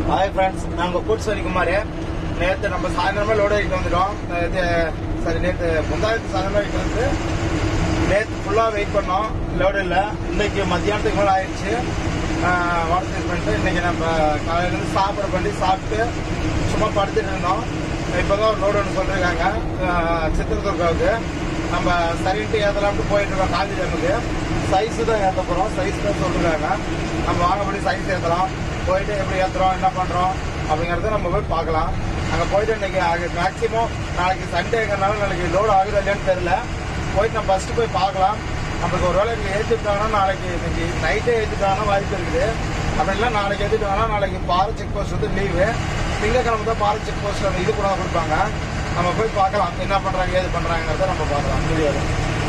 Hi friends நாங்கள் கூட்ஸ்வரி குமார் நேற்று நம்ம சாயந்தரமே லோடு ஆகிட்டு வந்துட்டோம் நேற்று சரி நேற்று முந்தாயிரத்து சாயந்தரம் ஆகிட்டு வந்து நேற்று ஃபுல்லாக வெயிட் பண்ணோம் லோடு இல்லை இன்னைக்கு மத்தியானத்துக்கு மேலே ஆயிடுச்சு வாட்ஸ்அப் பண்ணிட்டு இன்னைக்கு நம்ம காலையிலேருந்து சாப்பிட பண்ணி சாப்பிட்டு சும்மா படுத்துட்டு இருந்தோம் இப்போ தான் ஒரு லோடு ஒன்று சொல்லியிருக்காங்க சித்திரதுர்காவுக்கு நம்ம சரின்ட்டு ஏற்றலாம்ட்டு போயிட்டு இருக்கோம் காந்தி டேமுக்கு சைஸ் தான் ஏற்ற போகிறோம் சைஸ் தான் சொல்லிருக்காங்க நம்ம வாங்கப்படி சைஸ் ஏற்றலாம் போயிட்டு எப்படி ஏற்றுறோம் என்ன பண்ணுறோம் அப்படிங்கிறத நம்ம போய் பார்க்கலாம் அங்கே போயிட்டு இன்னைக்கு மேக்ஸிமம் நாளைக்கு சண்டேங்கிறனால நாளைக்கு லோடு ஆகுது இல்லையான்னு தெரில போயிட்டு நம்ம ஃபஸ்ட்டு போய் பார்க்கலாம் நம்மளுக்கு ஒரு வேளை இங்கே ஏற்றிட்டாங்கன்னா நாளைக்கு இன்னைக்கு நைட்டே ஏற்றிட்டாங்கன்னா வாய்ப்பு இருக்குது அப்படி இல்லை நாளைக்கு ஏற்றிட்டாங்கன்னா நாளைக்கு பாறை செக் போஸ்ட் வந்து லீவு திங்கக்கிழமை தான் பாறை செக் போஸ்ட் அந்த இது கூட கொடுப்பாங்க நம்ம போய் பார்க்கலாம் என்ன பண்ணுறாங்க ஏது பண்ணுறாங்கிறத நம்ம பார்க்கலாம் வீடியோவில்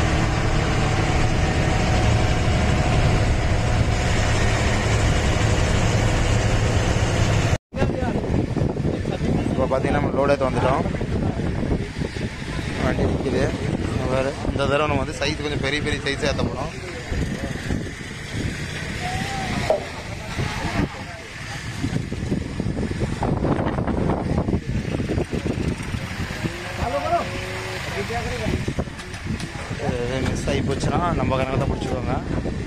இப்போ பார்த்தீங்கன்னா நம்ம லோடு ஏற்ற வந்துட்டோம் வண்டி நிற்கிது வேறு இந்த தடவை நம்ம வந்து சைஸ் கொஞ்சம் பெரிய பெரிய சைஸ் ஏற்ற போகிறோம் மிஸ் ஆகி போச்சுன்னா நம்ம கணக்கு தான் பிடிச்சிருவாங்க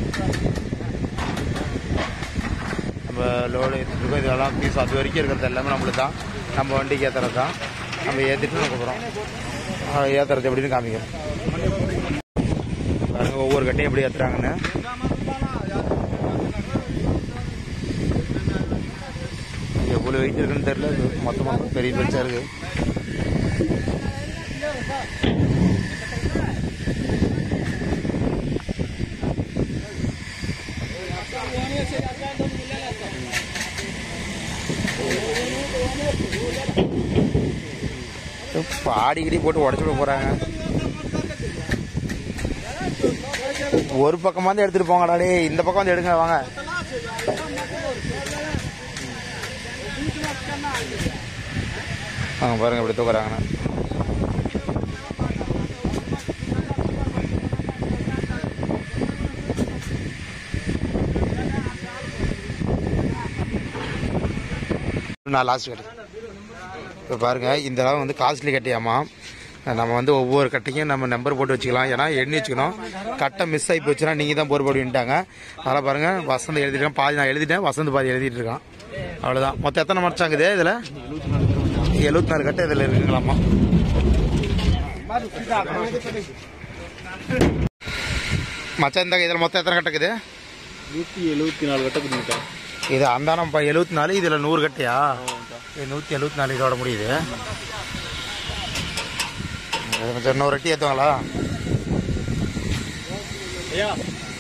நம்ம லோடு ஏற்றிருக்கோம் இதெல்லாம் பீஸ் அது வரைக்கும் இருக்கிறது எல்லாமே நம்மளுக்கு தான் நம்ம வண்டிக்கு ஏற்றுறது தான் நம்ம ஏற்றிட்டு நமக்கு போகிறோம் ஏற்றுறது எப்படின்னு காமிக்கிறோம் பாருங்க ஒவ்வொரு கட்டையும் எப்படி ஏற்றுறாங்கன்னு எவ்வளோ வெயிட் இருக்குன்னு தெரியல இது மொத்தமாக பெரிய பெருசாக இருக்கு பாடிக்கிடி போட்டு உடச்சு விட போறாங்க ஒரு பக்கமா வந்து எடுத்துட்டு போங்கடா டேய் இந்த பக்கம் வந்து எடுங்க வாங்க ஆ பாருங்க இப்படி தூக்குறாங்கண்ணா நான் லாஸ்ட் கட்டு இப்போ பாருங்க இந்த அளவு வந்து காஸ்ட்லி கட்டியாமா நம்ம வந்து ஒவ்வொரு கட்டைக்கும் நம்ம நம்பர் போட்டு வச்சுக்கலாம் ஏன்னா எண்ணி வச்சுக்கணும் கட்டை மிஸ் ஆகி போச்சுன்னா நீங்கள் தான் போர் போடுவின்ட்டாங்க அதெல்லாம் பாருங்க வசந்த் எழுதிட்டேன் பாதி நான் எழுதிட்டேன் வசந்த் பாதி எழுதிட்டு இருக்கான் அவ்வளோதான் மொத்தம் எத்தனை மறைச்சாங்குது இதில் எழுபத்தி நாலு கட்டை இதில் இருக்குங்களாமா மச்சான் இந்த இதில் மொத்தம் எத்தனை கட்டுக்குது நூற்றி எழுபத்தி நாலு கட்ட பண்ணிட்டேன் இது அந்தானம் எழுபத்தி நாலு இதில் நூறு கட்டையா இது நூற்றி எழுபத்தி நாலு இதோட முடியுது இது கொஞ்சம் இன்னொரு ரெட்டி ஏற்றுவாங்களா ஐயா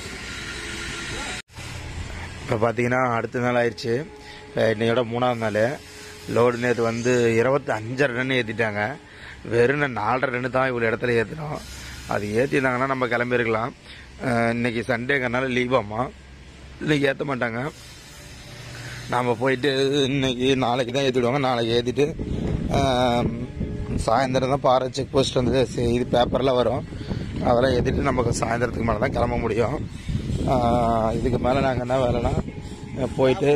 இப்போ பார்த்தீங்கன்னா அடுத்த நாள் ஆயிடுச்சு அஹ் இன்னையோட மூணாவது நாள் லோடு நேற்று வந்து இருபத்தி அஞ்சரை டன் ஏற்றிட்டாங்க வெறும் நான் நாலரை டன்னு தான் இவ்வளோ இடத்துல ஏற்றினோம் அது ஏற்றிருந்தாங்கன்னா நம்ம கிளம்பியிருக்கலாம் அஹ் இன்னைக்கு சண்டேங்கிறனால லீவாம்மா இன்னைக்கு ஏற்ற மாட்டாங்க நாம் போயிட்டு இன்னைக்கு நாளைக்கு தான் ஏற்றிடுவாங்க நாளைக்கு ஏற்றிட்டு சாயந்தரம் தான் பாறை செக் போஸ்ட் வந்து சே- இது பேப்பரில் வரும் அதெல்லாம் ஏற்றிட்டு நமக்கு சாயந்தரத்துக்கு மேலே தான் கிளம்ப முடியும் ஆஹ் இதுக்கு மேலே நாங்கள் என்ன வேலைன்னா அஹ் போயிட்டு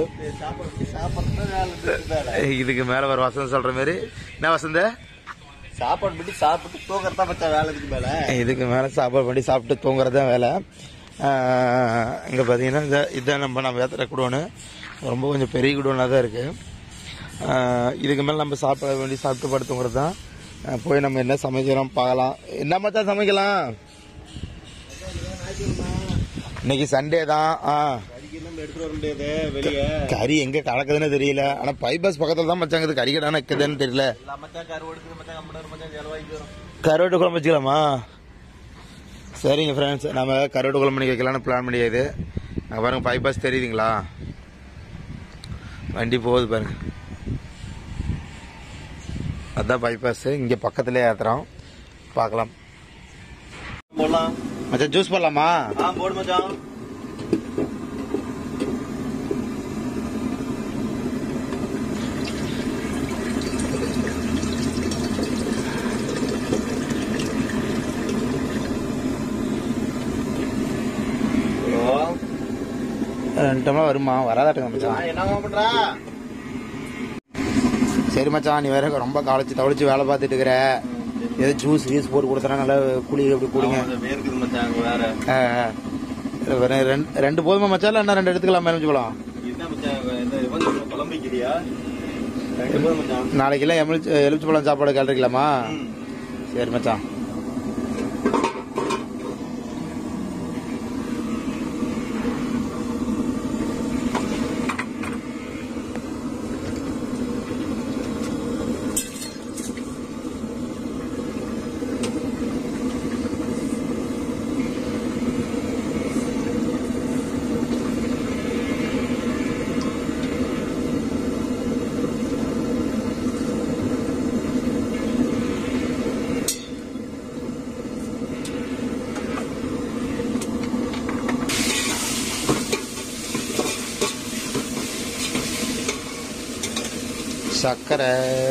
இதுக்கு மேலே ஒரு வசந்த் சொல்கிற மாதிரி என்ன வசந்த சாப்பாடு பண்ணி சாப்பிட்டு தூக்கறதா மச்சா வேலைக்கு மேல இதுக்கு மேலே சாப்பாடு பண்ணி சாப்பிட்டு தூங்குறது தான் வேலை இங்கே பார்த்தீங்கன்னா இந்த இதான் நம்ம நம்ம ஏற்றுற குடோனு ரொம்ப கொஞ்சம் பெரிய குடோனாக தான் இருக்குது இதுக்கு மேலே நம்ம சாப்பிட வேண்டி சாப்பிட்டு படுத்து தூங்குறது தான் அஹ் போய் நம்ம என்ன சமைக்கிறோம் பார்க்கலாம் என்ன மச்சான் சமைக்கலாம் இன்னைக்கு சண்டே தான் ஆ கறிக்கு நம்ம எடுத்துட்டு வர முடியாது வெளியே கறி எங்கே கலக்குதுன்னு தெரியல ஆனால் பைபாஸ் பக்கத்தில் தான் மச்சான் இருக்குது கறி கடான இருக்குதுன்னு தெரியல மச்சான் கருவாடுக்கு மச்சான் கம்பெனி மச்சான் செலவாய்க்கு வரும் கருவாட்டு குழம்பு வச்சுக்கலாமா சரிங்க ஃப்ரெண்ட்ஸ் நம்ம கருவாட்டு குழம்பு பண்ணி வைக்கலாம்னு பிளான் பண்ணியாது அங்கே பாருங்க பைபாஸ் தெரியுதுங்களா வண்டி போகுது பாருங்க அதுதான் பைபாஸ் இங்கே பக்கத்துலேயே ஏற்றுறோம் பார்க்கலாம் போடலாம் மச்சான் ஜூஸ் போடலாமா ஆ போடு மச்சான் ரெண்டு டம்ளர் வருமா வராதாட்டுங்க மச்சான் என்ன பண்றா சரி மச்சான் நீ வேற ரொம்ப கவலைச்சு தவளிச்சு வேலை பார்த்துட்டு இருக்கிற ஏதோ ஜூஸ் கீஸ் போட்டு கொடுத்தனா நல்லா குளி எப்படி குடிங்க வேர்க்குது மச்சான் அங்க வேற ஆ, ஆ. வெறும் ரெண்டு ரெண்டு போதுமா மச்சான் இல்லை என்ன ரெண்டு எடுத்துக்கலாம் எலுமிச்சப்பழம் என்ன மச்சான் இந்த இவன் சொல்ற குழம்பிக்கிறியா ரெண்டு பேரும் மச்சான் நாளைக்கெல்லாம் எலுமிச்ச எலுமிச்சப்பழம் சாப்பாடு கலரிக்கலாமா ம். சரி மச்சான் சக்கரை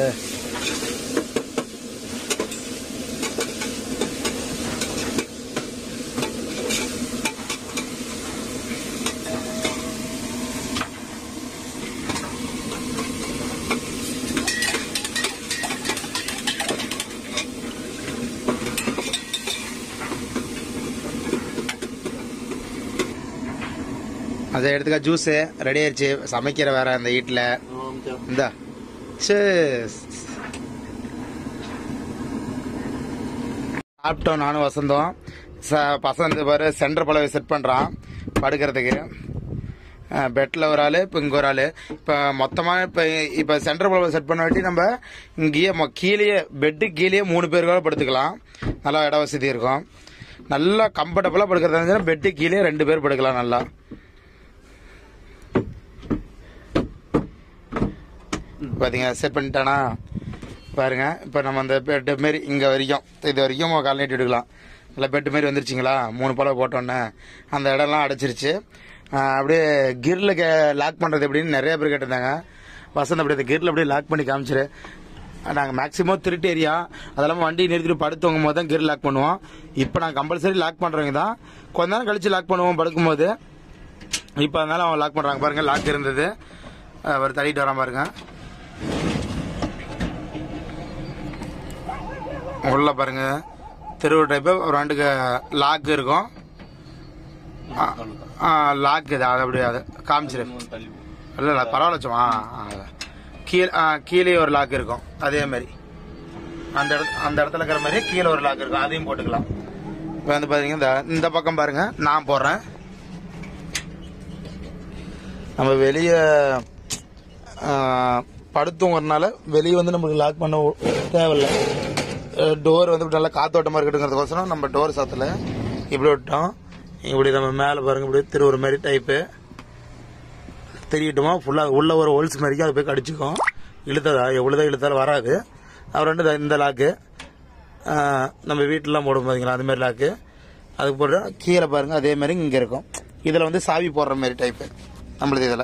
அதை எடுத்துக்க ஜூஸ் ரெடி ஆயிடுச்சு சமைக்கிற வேற அந்த வீட்டில் ஆமா மச்சான் இந்த Cheers. சாப்பிட்டோம் நானும் வசந்தோம் ச- பசங்க பாரு சென்டர் பலவை செட் பண்ணுறான் படுக்கிறதுக்கு பெட்டில் ஒரு ஆள் இப்போ இங்கே ஒரு ஆள் இப்போ மொத்தமாக இப்போ இப்போ சென்டர் பலவை செட் பண்ண வாட்டி நம்ம இங்கேயே மொ- கீழேயே பெட்டு கீழேயே மூணு பேர் கூட படுத்துக்கலாம் நல்லா இட வசதி இருக்கும் நல்லா கம்ஃபர்டபுளாக படுக்கிறதா இருந்துச்சுன்னா பெட்டு கீழே ரெண்டு பேர் படுக்கலாம் நல்லா பாத்தீங்க செட் பண்ணிட்டானா பாருங்க இப்போ நம்ம அந்த பெட்டு மாரி இங்கே வரைக்கும் இது வரைக்கும் கால் நீட்டி எடுக்கலாம் இல்லை பெட்டு மாரி வந்துருச்சிங்களா மூணு பழம் போட்டோன்னே அந்த இடம்லாம் அடைச்சிருச்சு ஆஹ் அப்படியே கிரில் கே லாக் பண்ணுறது எப்படின்னு நிறைய பேர் கேட்டிருந்தாங்க வசந்த் அப்படியே கிரில் அப்படியே லாக் பண்ணி காமிச்சிரு நாங்கள் மேக்ஸிமம் திருட்டு ஏரியா அதெல்லாம் வண்டி நிறுத்திட்டு படுத்தவங்கும் போது தான் கிர் லாக் பண்ணுவோம் இப்போ நாங்கள் கம்பல்சரி லாக் பண்ணுறவங்க தான் கொஞ்ச நேரம் கழிச்சு லாக் பண்ணுவோம் படுக்கும்போது இப்போ அதனால அவன் லாக் பண்ணுறாங்க பாருங்க லாக் இருந்தது அவர் தள்ளிட்டு வரான் பாருங்க உள்ள பாருங்க தெருவு டைப்பு ஒரு ரெண்டுக்கு லாக் இருக்கும் லாக் இது அது அப்படியே அது காமிச்சிரு தள்ளி இல்லை இல்லை பரவாயில்ல சும்மா கீழே கீழே ஒரு லாக் இருக்கும் அதே மாதிரி அந்த இடத்து அந்த இடத்துல இருக்கிற மாதிரி கீழே ஒரு லாக் இருக்கும் அதையும் போட்டுக்கலாம் இப்போ வந்து பாத்தீங்கன்னா இந்த இந்த பக்கம் பாருங்க நான் போடுறேன் நம்ம வெளியே படுத்துங்கிறதுனால வெளியே வந்து நமக்கு லாக் பண்ண தேவையில்ல டோர் வந்து இப்படி நல்லா காத்தோட்டமாக இருக்கட்டுங்கிறதுக்கோசரம் நம்ம டோர் சாத்தல இப்படி விட்டோம் இப்படி நம்ம மேலே பாருங்க இப்படி திருவுற மாதிரி டைப்பு தெரியட்டுமா ஃபுல்லாக உள்ள ஒரு ஹோல்ஸ் மாதிரிக்கும் அது போய் கடிச்சிக்கும் இழுத்ததா எவ்வளோதான் இழுத்தாலும் வராது அப்புறம் ரெண்டு இந்த லாக்கு நம்ம வீட்டிலலாம் போடும் பார்த்தீங்களா அது மாதிரி லாக்கு அதுக்கு போட்டு கீழே பாருங்க அதே மாதிரி இங்கே இருக்கும் இதில் வந்து சாவி போடுற மாதிரி டைப்பு நம்மளது இதில்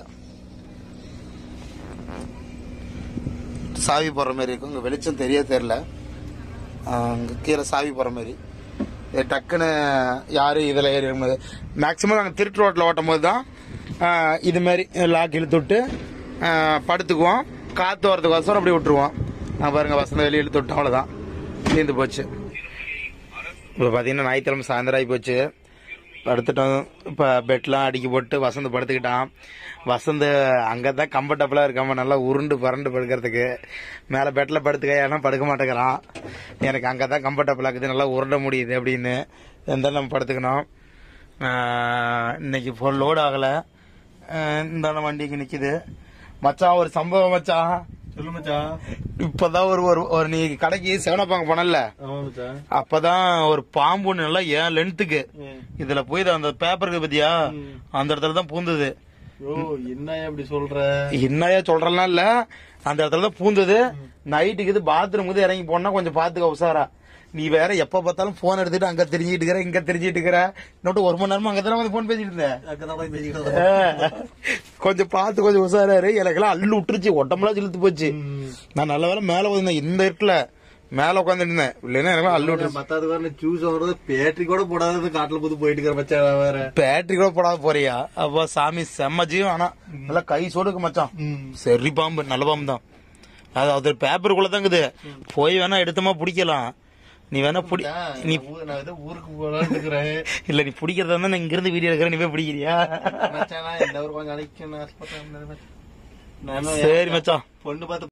சாவி போடுற மாதிரி இருக்கும் இங்கே வெளிச்சம் தெரிய தெரில அங்கே கீழே சாவி போடுற மாதிரி இது டக்குன்னு யாரும் இதில் ஏறி மேக்ஸிமம் நாங்கள் திருட்டு ரோட்டில் ஓட்டும் போது தான் ஆஹ், இது மாதிரி லாக் இழுத்து விட்டு ஆஹ், படுத்துக்குவோம் காற்று வரதுக்கோசரம் அப்படி விட்டுருவோம் நான் பாருங்க வசந்த வெளியே இழுத்து விட்டோம் அவ்வளோதான் தீர்ந்து போச்சு இப்போ பார்த்தீங்கன்னா ஞாயிற்றுக்கிழமை சாயந்தரம் ஆகி போச்சு படுத்துட்டோம் இப்போ பெட்லாம் அடிக்கி போட்டு வசந்த் படுத்துக்கிட்டான் வசந்த் அங்கே தான் கம்ஃபர்டபுளாக இருக்காம நல்லா உருண்டு பரண்டு படுக்கிறதுக்கு மேலே பெட்டில் படுத்துக்க ஏன்னா படுக்க மாட்டேங்கிறான் எனக்கு அங்கே தான் கம்ஃபர்டபுளாக இருக்குது நல்லா உருண்ட முடியுது அப்படின்னு இருந்தாலும் நம்ம படுத்துக்கணும் ஆஹ் இன்னைக்கு ஃபுல் லோட் ஆகலை இந்த வண்டிக்கு நிற்கிது மச்சான் ஒரு சம்பவம் மச்சான் சொல்லு மச்சான் இப்பதான் ஒரு ஒரு ஒரு நீ கடைக்கு செவனப்பாங்க போனல ஆமா மச்சான் அப்பதான் ஒரு பாம்பு ஒண்ணு நல்லா ஏன் லென்த்துக்கு இதுல போய் இது அந்த பேப்பருக்கு பத்தியா அந்த இடத்துல தான் பூந்தது ஓ என்ன அப்படி சொல்ற என்னையா சொல்றலாம் இல்ல அந்த இடத்துல தான் பூந்தது நைட்டுக்கு இது பாத்ரூம் இது இறங்கி போனா கொஞ்சம் பாத்துக்க உசாரா நீ வேற எப்ப பார்த்தாலும் போன் எடுத்துட்டு அங்க தெரிஞ்சுட்டு இருக்கிற இங்க தெரிஞ்சுட்டு இருக்கிற இன்னொட்டு ஒரு மணி நேரமா அங்க தானே வந்து போன் பேசிட்டு இருந்தேன் அங்கதான் போய் தெரியும் ஆ. கொஞ்சம் பார்த்து கொஞ்சம் உசாராரு எனக்கெல்லாம் அள்ளு விட்டுருச்சு உடம்புலாம் இழுத்து போச்சு நான் நல்ல வேலை மேல வந்தேன் இந்த இருக்குல மேல உட்காந்துட்டு இருந்தேன் இல்லைன்னா எனக்கு அள்ளு விட்டுருச்சு மத்தாது வேற ஜூஸ் வாங்குறது பேட்டரி கூட போடாதது காட்டுல புது போயிட்டு இருக்கிற மச்சான் வேற பேட்டரி கூட போடாத போறியா அப்ப சாமி செம்ம ஜீவம் ஆனா நல்லா கை சொடுக்கு மச்சான் சரி பாம்பு நல்ல பாம்பு தான் அது அது பேப்பருக்குள்ள தான் இருக்குது போய் வேணா எடுத்தமா பிடிக்கலாம் நீ வேணா பிடி நீ நான் ஏதோ ஊருக்கு போலான்னு இருக்கிறேன் இல்ல நீ பிடிக்கிறதா இருந்தா நான் இங்க இருந்து வீடியோ எடுக்கிறேன் நீ போய் பிடிக்கிறியா மச்சான், நான் இந்த ஒரு கொஞ்சம் அழைக்கணும் ஆசைப்பட்டேன். நானும் சரி மச்சான் பொண்ணு பார்த்து